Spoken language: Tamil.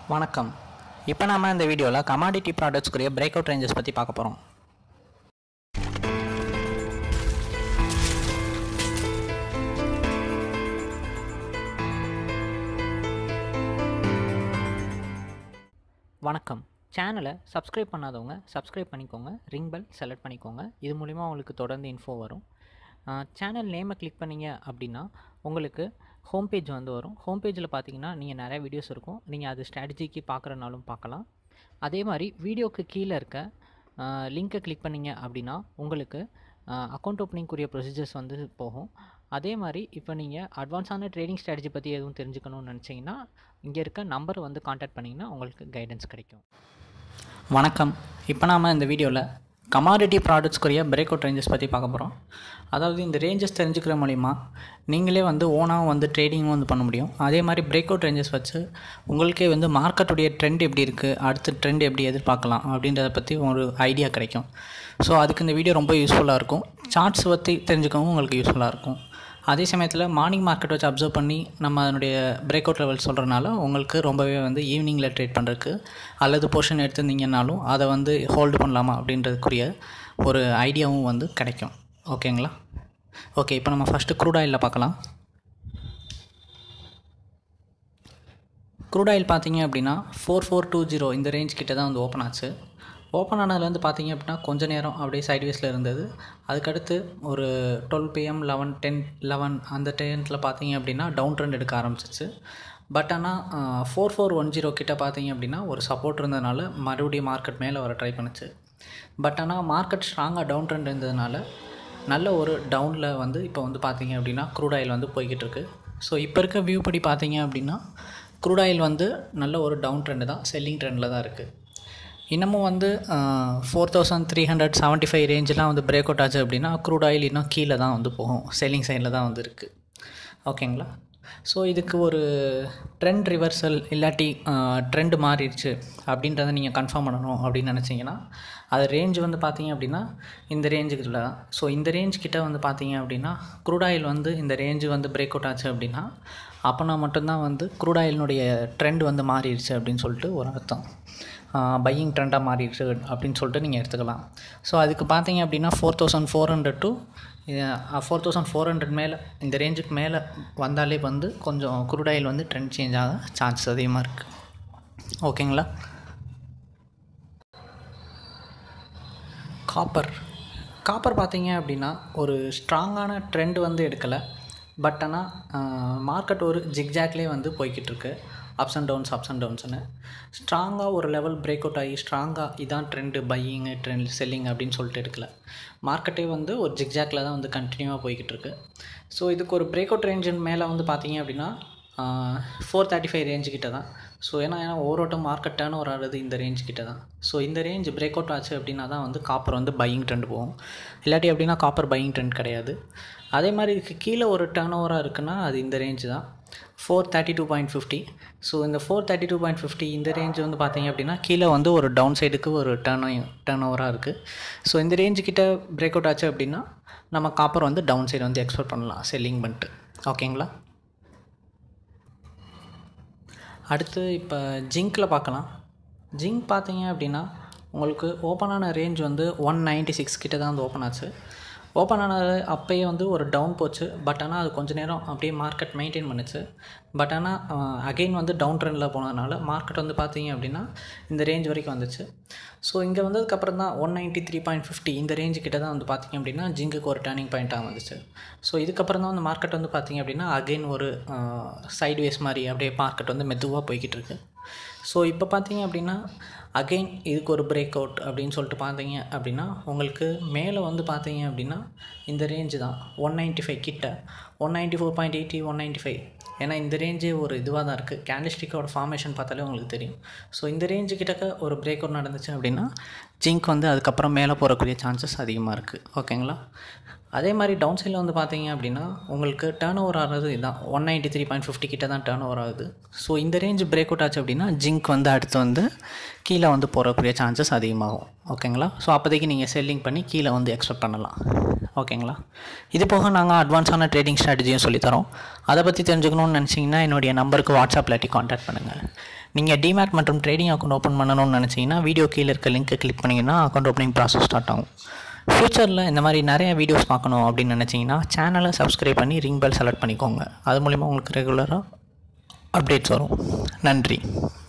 வணக்கம் இப்போ நாம இந்த வீடியோவில் கமாடிட்டி ப்ராடக்ட்ஸ்க்குரிய பிரேக் அவுட் ரேஞ்சஸ் பற்றி பார்க்க போகிறோம் வணக்கம் சேனலை சப்ஸ்கிரைப் பண்ணாதவங்க சப்ஸ்கிரைப் பண்ணிக்கோங்க ரிங் பெல் செலக்ட் பண்ணிக்கோங்க இது மூலிமா உங்களுக்கு தொடர்ந்து இன்ஃபோ வரும் சேனல் நேமை கிளிக் பண்ணீங்க அப்படின்னா உங்களுக்கு ஹோம் பேஜ் வந்து வரும் ஹோம் பேஜில் பார்த்தீங்கன்னா நீங்கள் நிறைய வீடியோஸ் இருக்கும் நீங்கள் அது ஸ்ட்ராட்டஜிக்கு பார்க்குறனாலும் பார்க்கலாம் அதே மாதிரி வீடியோக்கு கீழே இருக்க லிங்க்கை கிளிக் பண்ணீங்க அப்படின்னா உங்களுக்கு அக்கௌண்ட் ஓப்பனிங்குரிய ப்ரொசீஜர்ஸ் வந்து போகும் அதே மாதிரி இப்போ நீங்கள் அட்வான்ஸான ட்ரேடிங் ஸ்ட்ராட்டஜி பற்றி எதுவும் தெரிஞ்சுக்கணும்னு நினச்சிங்கன்னா இங்கே இருக்க நம்பர் வந்து காண்டாக்ட் பண்ணிங்கன்னா உங்களுக்கு கைடன்ஸ் கிடைக்கும் வணக்கம் இப்போ நாம் இந்த வீடியோவில் கமாடிட்டி ப்ராடக்ட்ஸ்க்குரிய பிரேக் அவுட் ரேஞ்சஸ் பற்றி பார்க்க போகிறோம் அதாவது இந்த ரேஞ்சஸ் தெரிஞ்சுக்கிற மூலிமா நீங்களே வந்து ஓனாக வந்து ட்ரேடிங்கும் வந்து பண்ண முடியும் அதே மாதிரி பிரேக் அவுட் ரேஞ்சஸ் வச்சு உங்களுக்கே வந்து மார்க்கெட்டுடைய ட்ரெண்ட் எப்படி இருக்குது அடுத்த ட்ரெண்ட் எப்படி எதிர்பார்க்கலாம் அப்படின்றத பற்றி ஒரு ஐடியா கிடைக்கும் ஸோ அதுக்கு இந்த வீடியோ ரொம்ப யூஸ்ஃபுல்லாக இருக்கும் சார்ட்ஸ் பற்றி தெரிஞ்சுக்கவும் உங்களுக்கு யூஸ்ஃபுல்லாக இருக்கும் அதே சமயத்தில் மார்னிங் மார்க்கெட் வச்சு அப்சர்வ் பண்ணி நம்ம அதனுடைய பிரேக் அவுட் லெவல் சொல்கிறனால உங்களுக்கு ரொம்பவே வந்து ஈவினிங்கில் ட்ரேட் பண்ணுறதுக்கு அல்லது போர்ஷன் எடுத்திருந்தீங்கன்னாலும் அதை வந்து ஹோல்டு பண்ணலாமா அப்படின்றதுக்குரிய ஒரு ஐடியாவும் வந்து கிடைக்கும் ஓகேங்களா ஓகே இப்போ நம்ம ஃபஸ்ட்டு க்ரூட் ஆயிலில் பார்க்கலாம் க்ரூட் ஆயில் பார்த்தீங்க அப்படின்னா ஃபோர் ஃபோர் டூ ஜீரோ இந்த ரேஞ்ச் கிட்ட தான் வந்து ஓப்பன் ஆச்சு ஓப்பன் ஆனதுலேருந்து பார்த்தீங்க அப்படின்னா கொஞ்ச நேரம் அப்படியே சைட்வேஸில் இருந்தது அதுக்கடுத்து ஒரு twelve PM eleven ten eleven அந்த டென்த்தில் பார்த்தீங்க அப்படின்னா டவுன் ட்ரெண்ட் எடுக்க ஆரம்பிச்சிச்சு பட் ஆனால் ஃபோர் ஃபோர் ஒன் ஜீரோ கிட்ட பார்த்தீங்க அப்படின்னா ஒரு சப்போர்ட் இருந்ததுனால மறுபடியும் மார்க்கெட் மேலே வர ட்ரை பண்ணுச்சு பட் ஆனால் மார்க்கெட் ஸ்ட்ராங்காக டவுன் ட்ரெண்ட் இருந்ததுனால நல்ல ஒரு டவுனில் வந்து இப்போ வந்து பார்த்தீங்க அப்படின்னா க்ரூட் ஆயில் வந்து போய்கிட்டு இருக்கு ஸோ இப்போ இருக்க வியூ படி பார்த்தீங்க அப்படின்னா க்ரூட் ஆயில் வந்து நல்ல ஒரு டவுன் ட்ரெண்டு தான் செல்லிங் ட்ரெண்டில் தான் இருக்குது இன்னமும் வந்து four thousand three hundred seventy five ரேஞ்செலாம் வந்து பிரேக் அவுட் ஆச்சு அப்படின்னா க்ரூட் ஆயில் இன்னும் கீழே தான் வந்து போகும் செல்லிங் சைடில் தான் வந்து இருக்குது ஓகேங்களா ஸோ இதுக்கு ஒரு ட்ரெண்ட் ரிவர்சல் இல்லாட்டி ட்ரெண்ட் மாறிடுச்சு அப்படின்றத நீங்கள் கன்ஃபார்ம் பண்ணணும் அப்படின்னு நினச்சிங்கன்னா அது ரேஞ்ச் வந்து பார்த்தீங்க அப்படின்னா இந்த ரேஞ்சுக்கு தான் ஸோ இந்த ரேஞ்ச் கிட்ட வந்து பார்த்தீங்க அப்படின்னா க்ரூட் ஆயில் வந்து இந்த ரேஞ்சு வந்து பிரேக் அவுட் ஆச்சு அப்படின்னா அப்போனா மட்டும்தான் வந்து க்ரூட் ஆயிலினுடைய ட்ரெண்ட் வந்து மாறிடுச்சு அப்படின்னு சொல்லிட்டு ஒரு அர்த்தம் பையிங் ட்ரெண்டாக மாறிடுச்சு அப்படின்னு சொல்லிட்டு நீங்கள் எடுத்துக்கலாம் ஸோ அதுக்கு பார்த்தீங்க அப்படின்னா four thousand four hundred to four thousand four hundred மேலே இந்த ரேஞ்சுக்கு மேலே வந்தாலே வந்து கொஞ்சம் க்ரூட் ஆயில் வந்து ட்ரெண்ட் சேஞ்ச் ஆக சான்ஸ் அதிகமாக இருக்குது ஓகேங்களா காப்பர் காப்பர் பார்த்தீங்க அப்படின்னா ஒரு ஸ்ட்ராங்கான ட்ரெண்ட் வந்து எடுக்கலை பட் ஆனால் மார்க்கெட் ஒரு ஜிக்ஜாக்லேயே வந்து போய்கிட்டு இருக்கு ups and downs ups and டவுன்ஸ்னு ஸ்ட்ராங்காக ஒரு லெவல் பிரேக் அவுட் ஆகி ஸ்ட்ராங்காக இதான் ட்ரெண்டு பையிங்கு ட்ரெண்ட் செல்லிங் அப்படின்னு சொல்லிட்டு எடுக்கல மார்க்கெட்டே வந்து ஒரு ஜிக்ஜாக்கில் தான் வந்து கண்டினியூவாக போய்கிட்டு இருக்கு ஸோ இதுக்கு ஒரு பிரேக் அவுட் ரேஞ்சின் மேலே வந்து பார்த்தீங்க அப்படின்னா ஃபோர் தேர்ட்டி ஃபைவ் ரேஞ்சு கிட்ட தான் ஸோ ஏன்னா ஏன்னா ஓவரோட்டம் மார்க்கெட் டேர்ன் ஓவர் ஆகிறது இந்த ரேஞ்ச் கிட்ட தான் ஸோ இந்த ரேஞ்ச் பிரேக் அவுட் ஆச்சு அப்படின்னா தான் வந்து காப்பர் வந்து பையிங் ட்ரெண்ட் போகும் இல்லாட்டி அப்படின்னா காப்பர் பையிங் ட்ரெண்ட் கிடையாது அதே மாதிரி இதுக்கு கீழே ஒரு டேர்ன் ஓவராக இருக்குன்னா அது இந்த ரேஞ்சு தான் four thirty two point fifty so இந்த four thirty two point fifty இந்த ரேஞ்ச் வந்து பார்த்தீங்க அப்படின்னா கீழே வந்து ஒரு டவுன் சைடுக்கு ஒரு டேர்ன் டேர்ன் ஓவராக இருக்குது ஸோ இந்த ரேஞ்சு கிட்ட பிரேக் அவுட் ஆச்சு அப்படின்னா நம்ம காப்பர் வந்து டவுன் சைடு வந்து எக்ஸ்போர்ட் பண்ணலாம் செல்லிங் பண்ணிட்டு ஓகேங்களா அடுத்து இப்போ ஜிங்க்கில் பார்க்கலாம் ஜிங்க் பார்த்தீங்க அப்படின்னா உங்களுக்கு ஓப்பனான ரேஞ்ச் வந்து ஒன் நைன்ட்டி சிக்ஸ் கிட்ட தான் வந்து ஓப்பன் ஆச்சு ஓப்பன் ஆனது அப்போயே வந்து ஒரு டவுன் போச்சு பட் ஆனால் அது கொஞ்சம் நேரம் அப்படியே மார்க்கெட் மெயின்டைன் பண்ணுச்சு பட் ஆனால் அகெயின் வந்து டவுன் ட்ரெண்டில் போனதுனால மார்க்கெட் வந்து பார்த்தீங்க அப்படின்னா இந்த ரேஞ்ச் வரைக்கும் வந்துச்சு ஸோ இங்கே வந்ததுக்கப்புறம் தான் one ninety three point fifty இந்த ரேஞ்சு கிட்ட தான் வந்து பார்த்திங்க அப்படின்னா ஜிங்குக்கு ஒரு டேர்னிங் பாயிண்ட்டாக வந்துச்சு ஸோ இதுக்கப்புறம் தான் வந்து மார்க்கெட் வந்து பார்த்திங்க அப்படின்னா அகெயின் ஒரு சைட்வேஸ் மாதிரி அப்படியே மார்க்கெட் வந்து மெதுவாக போய்கிட்டு இருக்கு ஸோ இப்போ பார்த்தீங்க அப்படின்னா அகெயின் இதுக்கு ஒரு பிரேக் அவுட் அப்படின்னு சொல்லிட்டு பார்த்தீங்க அப்படின்னா உங்களுக்கு மேலே வந்து பார்த்தீங்க அப்படின்னா இந்த ரேஞ்சு தான் ஒன் நைன்ட்டி ஃபைவ் கிட்ட one ninety four point eighty one ninety five ஏன்னா இந்த ரேஞ்சே ஒரு இதுவாக தான் இருக்குது கேண்டிஸ்டிக்கோட ஃபார்மேஷன் பார்த்தாலே உங்களுக்கு தெரியும் ஸோ இந்த ரேஞ்சு கிட்டக்க ஒரு பிரேக் அவுட் நடந்துச்சு அப்படின்னா ஜிங்க் வந்து அதுக்கப்புறம் மேலே போகக்கூடிய சான்சஸ் அதிகமாக இருக்குது ஓகேங்களா அதே மாதிரி டவுன் சைடில் வந்து பார்த்தீங்க அப்படின்னா உங்களுக்கு டேர்ன் ஓவர் ஆகிறது இதுதான் one ninety three point fifty கிட்ட தான் டேர்ன் ஓவர் ஆகுது ஸோ இந்த ரேஞ்ச் பிரேக் அவுட் ஆச்சு அப்படின்னா ஜிங்க் வந்து அடுத்து வந்து கீழே வந்து போகக்கூடிய சான்சஸ் அதிகமாகும் ஓகேங்களா ஸோ அப்போதைக்கு நீங்கள் செல்லிங் பண்ணி கீழே வந்து எக்ஸ்பெக்ட் பண்ணலாம் ஓகேங்களா இது போக நாங்கள் அட்வான்ஸான ட்ரேடிங் ஸ்ட்ராட்டஜியும் சொல்லித்தரோம் அதை பற்றி தெரிஞ்சுக்கணும்னு நினச்சிங்கன்னா என்னுடைய நம்பருக்கு வாட்ஸ்அப் இல்லாட்டி காண்டாக்ட் பண்ணுங்கள் நீங்கள் டிமேட் மற்றும் ட்ரேடிங் அக்கௌண்ட் ஓப்பன் பண்ணணும்னு நினச்சிங்கன்னா வீடியோ கீழே இருக்க லிங்க்கை கிளிக் பண்ணிங்கன்னா அக்கௌண்ட் ஓப்பனிங் ப்ராசஸ் ஸ்டார்ட் ஆகும் ஃப்யூச்சரில் இந்த மாதிரி நிறைய வீடியோஸ் பார்க்கணும் அப்படின்னு நினச்சிங்கன்னா சேனலை சப்ஸ்கிரைப் பண்ணி ரிங் பெல் செலக்ட் பண்ணிக்கோங்க அது மூலிமா உங்களுக்கு ரெகுலராக அப்டேட்ஸ் வரும் நன்றி